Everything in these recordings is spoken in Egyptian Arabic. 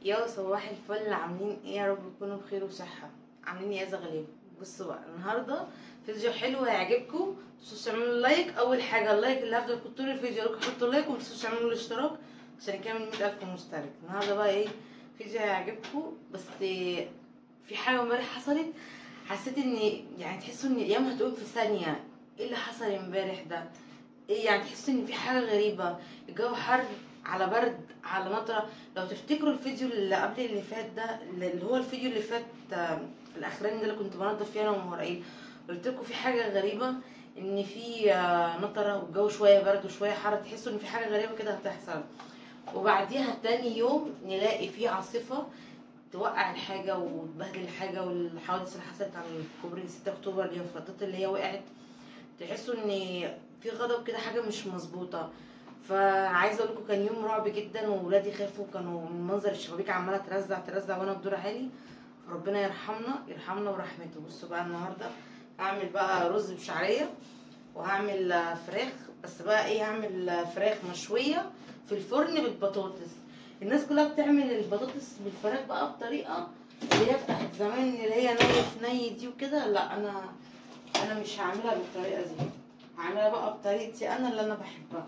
يا صباح الفل عاملين ايه يا رب تكونوا بخير وصحة عاملين ايه يا زغلول بصوا بقى النهارده فيديو حلو هيعجبكم متنسوش تعملوا لايك اول حاجه اللايك اللي هفضل احط طول الفيديو لكم حطوا لايك ومتنسوش تعملوا الاشتراك عشان نكمل 100000 مشترك النهارده بقى ايه فيديو هيعجبكم بس في حاجه امبارح حصلت حسيت ان يعني تحسوا ان الايام هتقوم في ثانيه ايه اللي حصل امبارح ده ايه يعني تحسوا ان في حاجه غريبه الجو حر على برد على مطره لو تفتكروا الفيديو اللي قبل اللي فات ده اللي هو الفيديو اللي فات آه، الاخراني ده اللي كنت بنضف فيه انا ومهرقين قلت لكم في حاجه غريبه ان في آه، مطره والجو شويه برد وشويه حر تحسوا ان في حاجه غريبه كده هتحصل وبعديها تاني يوم نلاقي في عاصفه توقع الحاجه وتبهدل الحاجه والحوادث اللي حصلت على كوبري 6 اكتوبر اللي هي الفضات اللي هي وقعت تحسوا ان في غضب كده حاجه مش مظبوطه فعايزه اقول لكم كان يوم رعب جدا وولادي خافوا كانوا من منظر الشبابيك عماله ترزع ترزع وانا بدور عالي ربنا يرحمنا يرحمنا ورحمته بصوا بقى النهارده هعمل بقى رز بشعريه وهعمل آه، فراخ بس بقى ايه هعمل آه، فراخ مشويه في الفرن بالبطاطس الناس كلها بتعمل البطاطس بالفراخ بقى بطريقه اللي هي بتاعت زمان اللي هي ني في ني دي وكده لا انا انا مش هعملها بالطريقه دي هعملها بقى بطريقتي انا اللي انا بحبها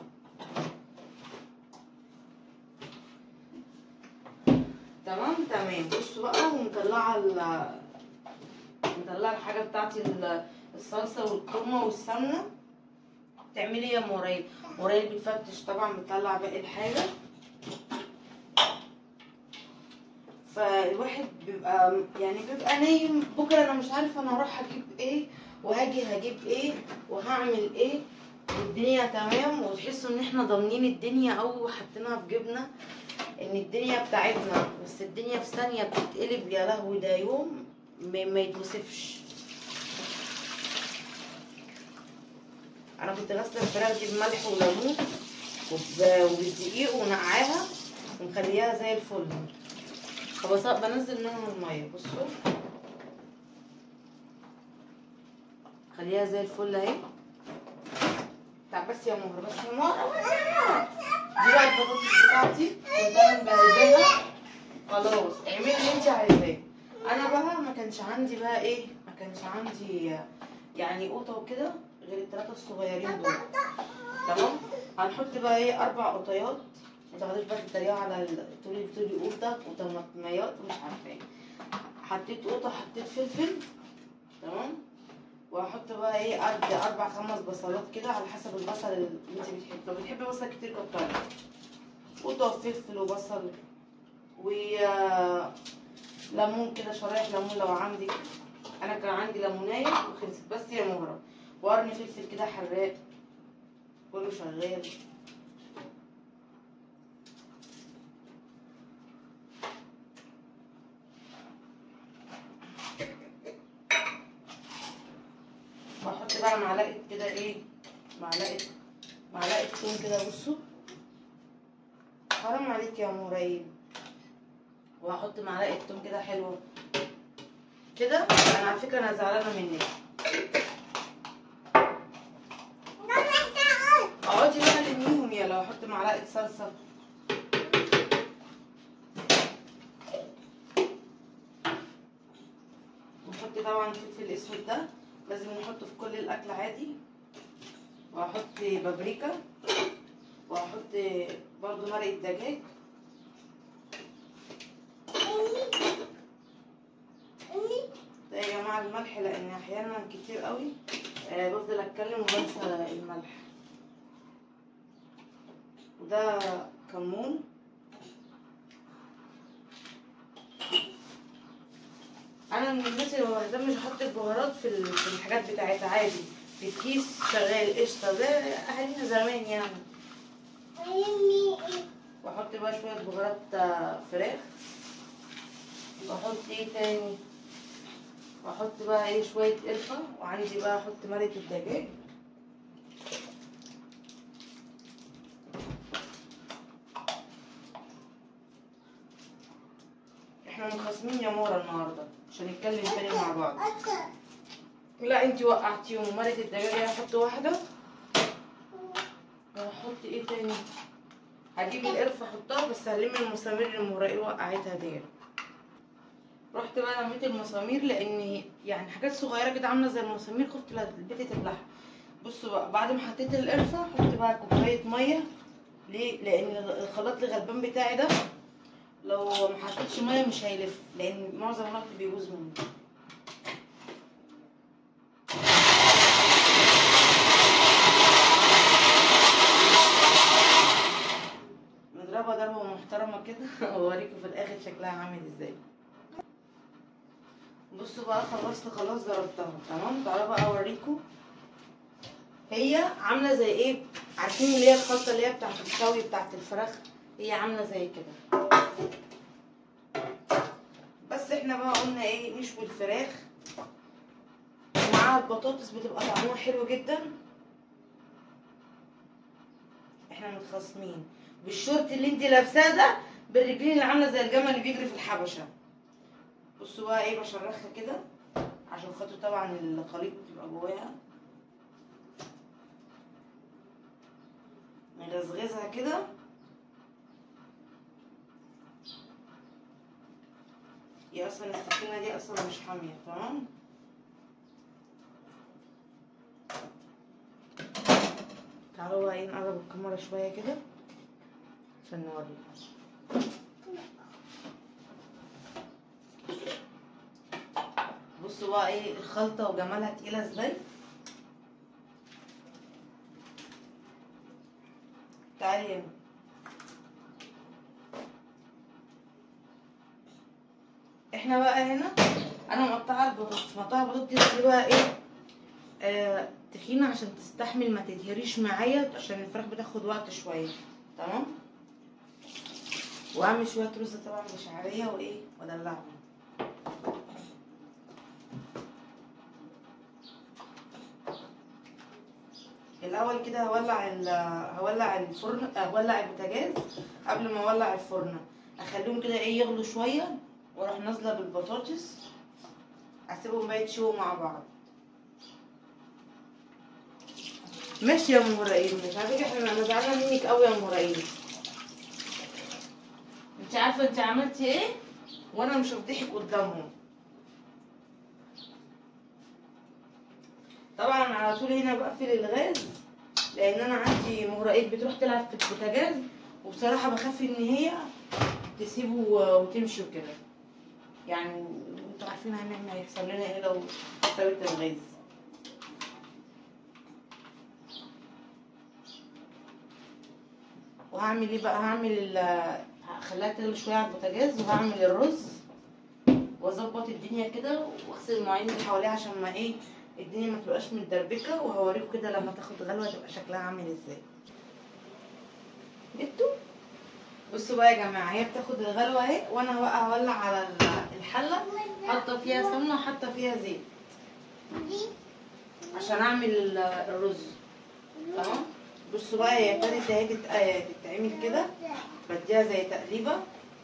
تمام تمام بصوا بقى ومطلعه ال مطلعه الحاجه بتاعتي ال- الصلصه والقرمه والسمنه تعملي ايه يا مريل مريل بيفتش طبعا بيطلع باقي الحاجه فالواحد بيبقى يعني بيبقى نايم بكره انا مش عارفه انا هروح اجيب ايه وهاجي هجيب ايه وهعمل ايه والدنيا تمام وتحسوا ان احنا ضامنين الدنيا او حاطينها في جيبنا ان الدنيا بتاعتنا بس الدنيا في ثانيه بتتقلب يا لهوي ده يوم ما ما يتوصفش انا كنت غاسله الفراخ دي بملح وليمون وب- وبالدقيق ونقعاها ومخليها زي الفل خلاص بنزل منهم الميه بصوا خليها زي الفل اهي تعب بس يا مهر بس يا مهر دي بقى البطاطس بتاعتي كنت انا مجهزاها خلاص اعملي اللي انت عايزاه انا بقى ما كانش عندي بقى ايه ما كانش عندي يعني قوطه وكده غير الثلاثه الصغيرين دول تمام هنحط بقى ايه اربع قطيات ما تاخدوش بقى تتريقوا على ال- تقولي بتقولي قوطه وطماطميات ومش عارفه ايه حطيت قوطه حطيت فلفل تمام وهحط بقى ايه قد اربع خمس بصلات كده على حسب البصل اللي انت بتحبيه لو بتحبي بصل كتير كتري قوطه وفلفل وبصل و ليمون كده شرايح ليمون لو عندك انا كان عندي ليمونايه وخلصت بس يا مهره وقرن فلفل كده حراق كله شغال واحط بقى معلقه كده ايه معلقه معلقه توم كده بصوا حرام عليك يا مريم وهحط معلقه توم كده حلوه كده انا على فكره انا زعلانه منك اقعدي بقى لميهم يا لو احط معلقه صلصه ونحط طبعا الفلفل الاسود ده لازم نحطه في كل الاكل عادي وهحط بابريكا وهحط برضو مرقه دجاج ده يا جماعه الملح لان احيانا كتير قوي آه بفضل اتكلم وبنسى الملح وده كمون انا من الناس اللي ما بهتمش احط البهارات في ال- في الحاجات بتاعتها عادي في الكيس شغال قشطه زي اهالينا زمان يعني واحط بقى شويه بهارات آه، فراخ واحط ايه تاني واحط بقى ايه شويه قرفه وعندي بقى احط مرقه الدجاج احنا مخاصمين يا مورا النهارده عشان نتكلم تاني مع بعض لا انتي وقعتيهم مرقه الدجاج هحط واحده وهحط ايه تاني هجيب القرفه احطها بس هلم المسامير اللي المراقبه وقعتها دي رحت بقى لميت المسامير لان يعني حاجات صغيره كده عامله زي المسامير خفت لا البيت تبلعها بصوا بقى بعد ما حطيت القرفه حط بقى كوبايه ميه ليه لان الخلاط الغلبان بتاعي ده لو ما حطيتش ميه مش هيلف لان معظم الوقت بيبوظ مني نضربها ضربه محترمه كده واوريكم في الاخر شكلها عامل ازاي بصوا بقى خلصت خلاص ضربتها تمام تعالوا بقى اوريكم هي عامله زي ايه عارفين اللي هي الخلطه اللي هي بتاعت الشوي بتاعت الفراخ هي عامله زي كده بس احنا بقى قلنا ايه نشوي الفراخ ومعاها البطاطس بتبقى طعمها حلو جدا احنا متخاصمين بالشورت اللي انت لابساه ده بالرجلين اللي عامله زي الجمل اللي بيجري في الحبشه بصوا بقى ايه بشرخها كده عشان خاطر طبعا الخليط بتبقى جواها نغزغزها كده هي اصلا السكينه دي اصلا مش حاميه تمام تعالوا بقى ايه نقرب الكاميرا شويه كده عشان نوريكم بصوا بقى ايه الخلطه وجمالها تقيله ازاي تعالي هنا احنا بقى هنا انا مقطعه البطاطس مقطعه البطاطس دي بقى ايه آه تخينه عشان تستحمل ما تتهريش معايا عشان الفراخ بتاخد وقت شويه تمام واعمل شويه رز طبعا بشعريه وايه وادلعهم الاول كده هولع ال هولع الفرن هولع البوتاجاز قبل ما اولع الفرن اخليهم كده ايه يغلوا شويه واروح نازله بالبطاطس اسيبهم بقى يتشووا مع بعض ماشي يا ام رئيم مش عارفه احنا انا زعلانه منك قوي يا ام رئيم انت عارفه انت عملتي ايه وانا مش هفضحك قدامهم طبعا على طول هنا بقفل الغاز لان انا عندي مهرقات بتروح تلعب في البوتاجاز وبصراحه بخاف ان هي تسيبه وتمشي وكده يعني انتوا عارفين ان احنا هيحصل لنا ايه لو سابت الغاز وهعمل ايه بقى هعمل ال هخليها تغلي شويه على البوتاجاز وهعمل الرز واظبط الدنيا كده واغسل المواعين اللي حواليها عشان ما ايه الدنيا ما تبقاش متدربكه وهوريكم كده لما تاخد غلوه تبقى شكلها عامل ازاي جبتوا بصوا بقى يا جماعه هي بتاخد الغلوه اهي وانا بقى هولع على الحله حاطه فيها سمنه وحاطه فيها زيت عشان اعمل الرز تمام بصوا بقى هي ابتدت اهي تتعمل كده بديها زي تقليبه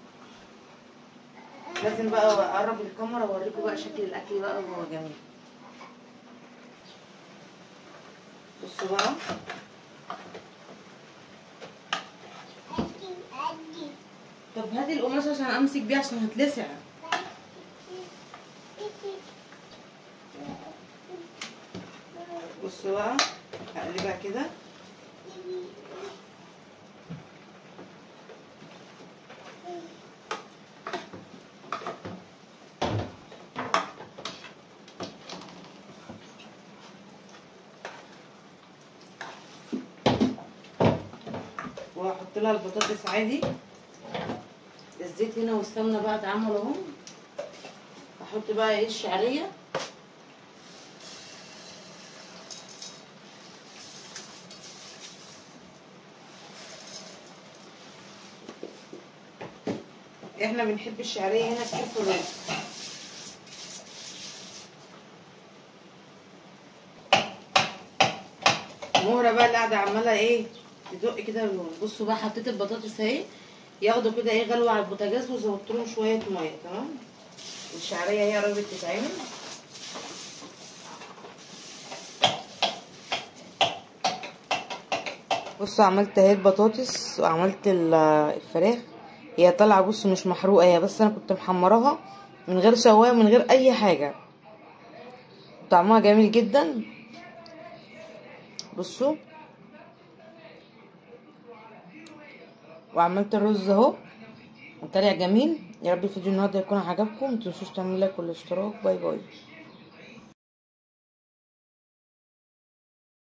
لازم بقى اقرب الكاميرا واوريكم بقى شكل الاكل بقى وهو جميل بصوا بقى طب هاتي القماش عشان امسك بيه عشان هتلسع بصوا بقى هقلبها كده واحط لها البطاطس عادي الزيت هنا والسمنه بقى اتعملوا اهو احط بقى ايه الشعريه احنا بنحب الشعريه هنا كتير في الرز مهره بقى اللي قاعده عماله ايه تدق كده بصوا بقى حطيت البطاطس اهي ياخدوا كده ايه غلوه على البوتاجاز وزودت لهم شويه ميه تمام الشعريه هي قربت تتعمل بصوا عملت اهي البطاطس وعملت ال- الفراخ هي طالعه بصوا مش محروقه هي بس انا كنت محمراها من غير شوايه من غير اي حاجه طعمها جميل جدا بصوا وعملت الرز اهو وطلع جميل يا رب الفيديو النهارده يكون عجبكم متنسوش تعملوا لايك والاشتراك باي باي